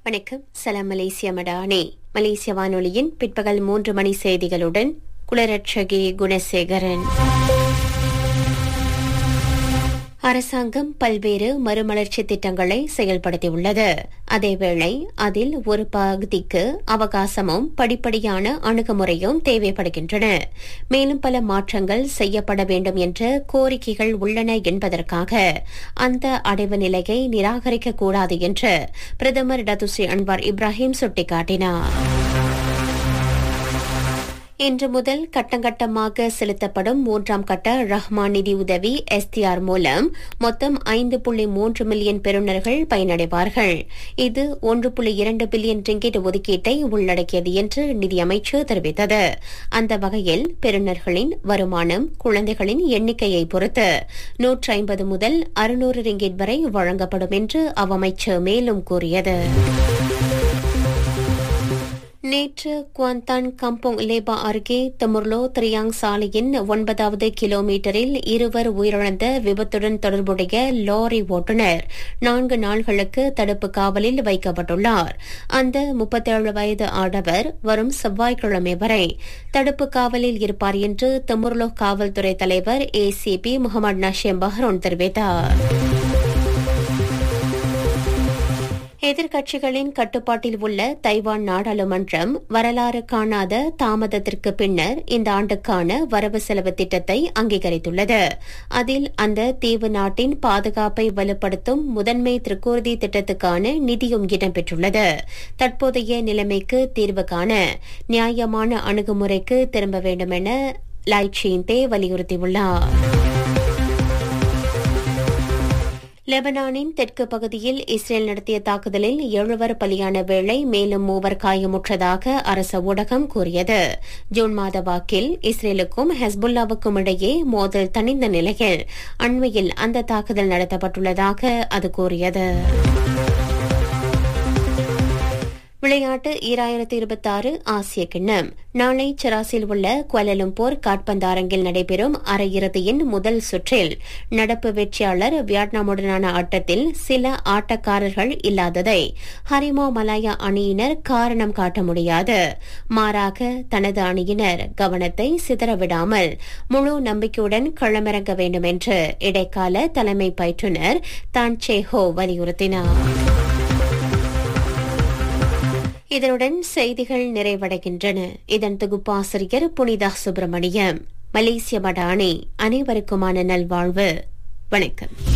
வணக்கம் சலாம் மலேசிய மடானே மலேசிய வானொலியின் பிற்பகல் மூன்று மணி செய்திகளுடன் குலரட்சகி குணசேகரன் அரசாங்கம் பல்வேறு மறுமலர்ச்சி திட்டங்களை செயல்படுத்தியுள்ளது அதேவேளை அதில் ஒரு பகுதிக்கு அவகாசமும் படிப்படியான அணுகுமுறையும் தேவைப்படுகின்றன மேலும் பல மாற்றங்கள் செய்யப்பட வேண்டும் என்ற கோரிக்கைகள் உள்ளன என்பதற்காக அந்த அடைவு நிலையை நிராகரிக்கக்கூடாது என்று பிரதமர் டதுஸ்ரீ அன்வார் இப்ராஹிம் சுட்டிக்காட்டினார் இன்று முதல் கட்டங்கட்டமாக செலுத்தப்படும் மூன்றாம் கட்ட ரஹ்மான் நிதி உதவி எஸ்டிஆர் மூலம் மொத்தம் ஐந்து புள்ளி மூன்று மில்லியன் பெறுநர்கள் பயனடைவார்கள் இது ஒன்று புள்ளி இரண்டு பில்லியன் ரிங்கிட் ஒதுக்கீட்டை உள்ளடக்கியது என்று நிதியமைச்சு தெரிவித்தது அந்த வகையில் பெறுநர்களின் வருமானம் குழந்தைகளின் எண்ணிக்கையை பொறுத்து நூற்று ஐம்பது முதல் அறுநூறு ரிங்கிட் வரை வழங்கப்படும் என்று அவ்வமைச்சு மேலும் கூறியது நேற்று குவாந்தான் கம்போங் லேபா அருகே தமுர்லோ திரியாங் சாலையின் ஒன்பதாவது கிலோமீட்டரில் இருவர் உயிரிழந்த விபத்துடன் தொடர்புடைய லாரி ஓட்டுநர் நான்கு நாள்களுக்கு தடுப்பு காவலில் வைக்கப்பட்டுள்ளார் அந்த முப்பத்தேழு வயது ஆடவர் வரும் செவ்வாய்க்கிழமை வரை தடுப்பு காவலில் இருப்பார் என்று தமுர்லோ காவல்துறை தலைவர் ஏசிபி முகமது நஷீம் பஹ்ரோன் தெரிவித்தார் எதிர்க்கட்சிகளின் கட்டுப்பாட்டில் உள்ள தைவான் நாடாளுமன்றம் வரலாறு காணாத தாமதத்திற்கு பின்னர் இந்த ஆண்டுக்கான வரவு செலவு திட்டத்தை அங்கீகரித்துள்ளது அதில் அந்த தீவு நாட்டின் பாதுகாப்பை வலுப்படுத்தும் முதன்மை திரிகோர்தி திட்டத்துக்கான நிதியும் இடம்பெற்றுள்ளது தற்போதைய நிலைமைக்கு தீர்வு காண நியாயமான அணுகுமுறைக்கு திரும்ப வேண்டும் என லாய்ச்சியின்தே வலியுறுத்தியுள்ளார் லெபனானின் தெற்கு பகுதியில் இஸ்ரேல் நடத்திய தாக்குதலில் எழுவர் பலியான வேளை மேலும் மூவர் காயமுற்றதாக அரச ஊடகம் கூறியது ஜூன் மாத வாக்கில் இஸ்ரேலுக்கும் ஹெஸ்புல்லாவுக்கும் இடையே மோதல் தணிந்த நிலையில் அண்மையில் அந்த தாக்குதல் நடத்தப்பட்டுள்ளதாக அது கூறியது விளையாட்டு ஈராயிரத்தி இருபத்தி ஆறு ஆசிய கிண்ணம் நாளை செராசில் உள்ள குவலலும்போர் காட்பந்தாரங்கில் நடைபெறும் அரையிறுதியின் முதல் சுற்றில் நடப்பு வெற்றியாளர் வியட்நாமுடனான ஆட்டத்தில் சில ஆட்டக்காரர்கள் இல்லாததை ஹரிமா மலாயா அணியினர் காரணம் காட்ட முடியாது மாறாக தனது அணியினர் கவனத்தை சிதறவிடாமல் முழு நம்பிக்கையுடன் களமிறங்க வேண்டும் என்று இடைக்கால தலைமை பயிற்றுநர் தான் சேஹோ வலியுறுத்தினார் இதனுடன் செய்திகள் நிறைவடைகின்றன இதன் தொகுப்பாசிரியர் புனிதா சுப்பிரமணியம் மலேசிய மடானி அனைவருக்குமான நல்வாழ்வு வணக்கம்